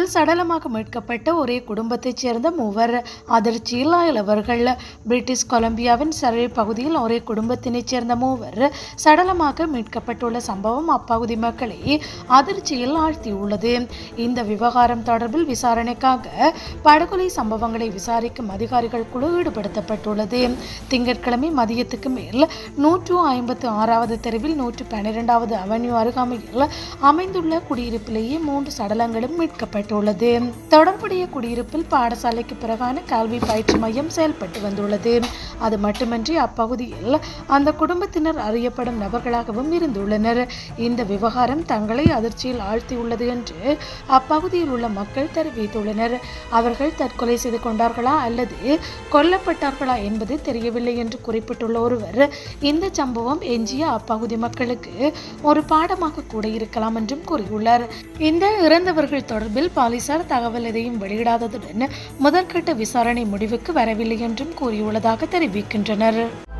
தொடர்பில் சடலமாக மீட்கப்பட்ட ஒரே குடும்பத்தைச் சேர்ந்த மூவர் அதிர்ச்சியில் அவர்கள் பிரிட்டிஷ் கொலம்பியாவின் சரே பகுதியில் ஒரே குடும்பத்தினைச் சேர்ந்த மூவர் சடலமாக மீட்கப்பட்டுள்ள சம்பவம் அப்பகுதி மக்களை அதிர்ச்சியில் ஆழ்த்தியுள்ளது இந்த விவகாரம் தொடர்பில் விசாரணைக்காக படுகொலை சம்பவங்களை விசாரிக்கும் அதிகாரிகள் குழு ஈடுபடுத்தப்பட்டுள்ளது திங்கட்கிழமை மதியத்துக்கு மேல் நூற்று ஐம்பத்து ஆறாவது தெருவில் நூற்று பன்னிரெண்டாவது அவென்யூ அருகாமையில் அமைந்துள்ள குடியிருப்பிலேயே மூன்று சடலங்களும் மீட்கப்பட்டுள்ளது தொடர்புடைய குடியிருப்பில் பாடசாலைக்கு பிறகான கல்வி பயிற்சி மையம் செயல்பட்டு வந்துள்ளது அது மட்டுமின்றி அப்பகுதியில் அந்த குடும்பத்தினர் அறியப்படும் நபர்களாகவும் இருந்துள்ளனர் இந்த விவகாரம் தங்களை அதிர்ச்சியில் ஆழ்த்தியுள்ளது என்று அப்பகுதியில் உள்ள மக்கள் தெரிவித்துள்ளனர் அவர்கள் தற்கொலை செய்து கொண்டார்களா அல்லது கொல்லப்பட்டார்களா என்பது தெரியவில்லை என்று குறிப்பிட்டுள்ள ஒருவர் இந்த சம்பவம் எஞ்சிய அப்பகுதி மக்களுக்கு ஒரு பாடமாக கூட இருக்கலாம் என்றும் கூறியுள்ளார் இந்த இறந்தவர்கள் தொடர்பில் போலீசார் தகவல் எதையும் வெளியிடாததுடன் முதற்கட்ட விசாரணை முடிவுக்கு வரவில்லை என்றும் கூறியுள்ளதாக தெரிவிக்கின்றனர்